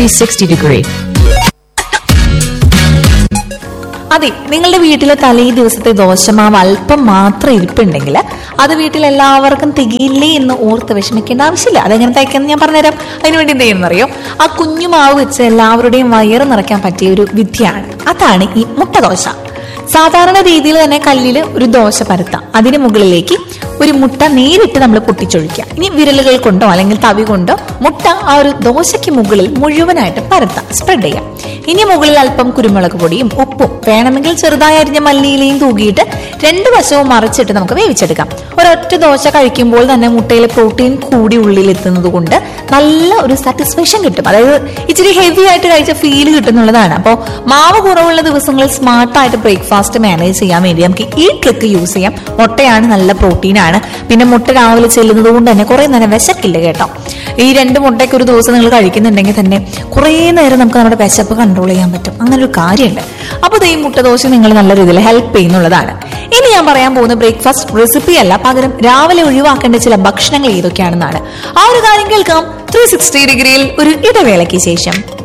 360 degree. അതെ നിങ്ങളുടെ വീട്ടിലെ തലേ ദിവസത്തെ ദോശമാവ് അല്പം മാത്രം ഇരിപ്പുണ്ടെങ്കിൽ അത് വീട്ടിൽ എല്ലാവർക്കും തികയില്ലേ എന്ന് ഓർത്ത് വിഷമിക്കേണ്ട ആവശ്യമില്ല അതെങ്ങനെ തയ്ക്കാന്ന് ഞാൻ പറഞ്ഞുതരാം അതിനുവേണ്ടി എന്ത് ചെയ്യുന്നറിയോ ആ കുഞ്ഞു മാവ് വെച്ച് എല്ലാവരുടെയും വയറ് നിറയ്ക്കാൻ പറ്റിയ ഒരു വിദ്യയാണ് അതാണ് ഈ മുട്ട ദോശ സാധാരണ രീതിയിൽ തന്നെ കല്ലിൽ ഒരു ദോശ പരത്താം അതിന് മുകളിലേക്ക് ഒരു മുട്ട നേരിട്ട് നമ്മൾ പൊട്ടിച്ചൊഴിക്കുക ഇനി വിരലുകൾ കൊണ്ടോ അല്ലെങ്കിൽ തവി കൊണ്ടോ മുട്ട ആ ഒരു ദോശയ്ക്ക് മുകളിൽ മുഴുവനായിട്ട് പരത്താം സ്പ്രെഡ് ചെയ്യാം ഇനി മുകളിൽ അല്പം കുരുമുളക് പൊടിയും ഉപ്പും വേണമെങ്കിൽ ചെറുതായി അരിഞ്ഞ മല്ലിയിലയും തൂകിയിട്ട് രണ്ട് വശവും മറിച്ചിട്ട് നമുക്ക് വേവിച്ചെടുക്കാം ഒരൊറ്റ ദോശ കഴിക്കുമ്പോൾ തന്നെ മുട്ടയിലെ പ്രോട്ടീൻ കൂടി ഉള്ളിൽ എത്തുന്നത് കൊണ്ട് നല്ല ഒരു സാറ്റിസ്ഫാക്ഷൻ കിട്ടും അതായത് ഇച്ചിരി ഹെവി ആയിട്ട് കഴിച്ച ഫീൽ കിട്ടുന്നുള്ളതാണ് അപ്പോൾ മാവ് കുറവുള്ള ദിവസങ്ങളിൽ സ്മാർട്ടായിട്ട് ബ്രേക്ക്ഫാസ്റ്റ് മാനേജ് ചെയ്യാൻ വേണ്ടി നമുക്ക് ഈ ട്രിക്ക് യൂസ് ചെയ്യാം മുട്ടയാണ് നല്ല പ്രോട്ടീനാണ് പിന്നെ മുട്ട രാവിലെ ചെല്ലുന്നത് കൊണ്ട് തന്നെ കുറെ നേരം വിശക്കില്ല കേട്ടോ ഈ രണ്ട് മുട്ടയ്ക്ക് ഒരു ദിവസം നിങ്ങൾ കഴിക്കുന്നുണ്ടെങ്കിൽ തന്നെ കുറേ നേരം നമുക്ക് നമ്മുടെ വിശപ്പ് കൺട്രോൾ ചെയ്യാൻ പറ്റും അങ്ങനെ ഒരു കാര്യമുണ്ട് അപ്പോൾ ഈ മുട്ട ദോശ നിങ്ങൾ നല്ല രീതിയിൽ ഹെൽപ്പ് ചെയ്യുന്നുള്ളതാണ് ഇനി ഞാൻ പറയാൻ പോകുന്ന ബ്രേക്ക്ഫാസ്റ്റ് റെസിപ്പി അല്ല പകരം രാവിലെ ഒഴിവാക്കേണ്ട ചില ഭക്ഷണങ്ങൾ ഏതൊക്കെയാണെന്നാണ് ആ ഒരു കാര്യം കേൾക്കാം ത്രീ സിക്സ്റ്റി ഡിഗ്രിയിൽ ഒരു ഇടവേളയ്ക്ക് ശേഷം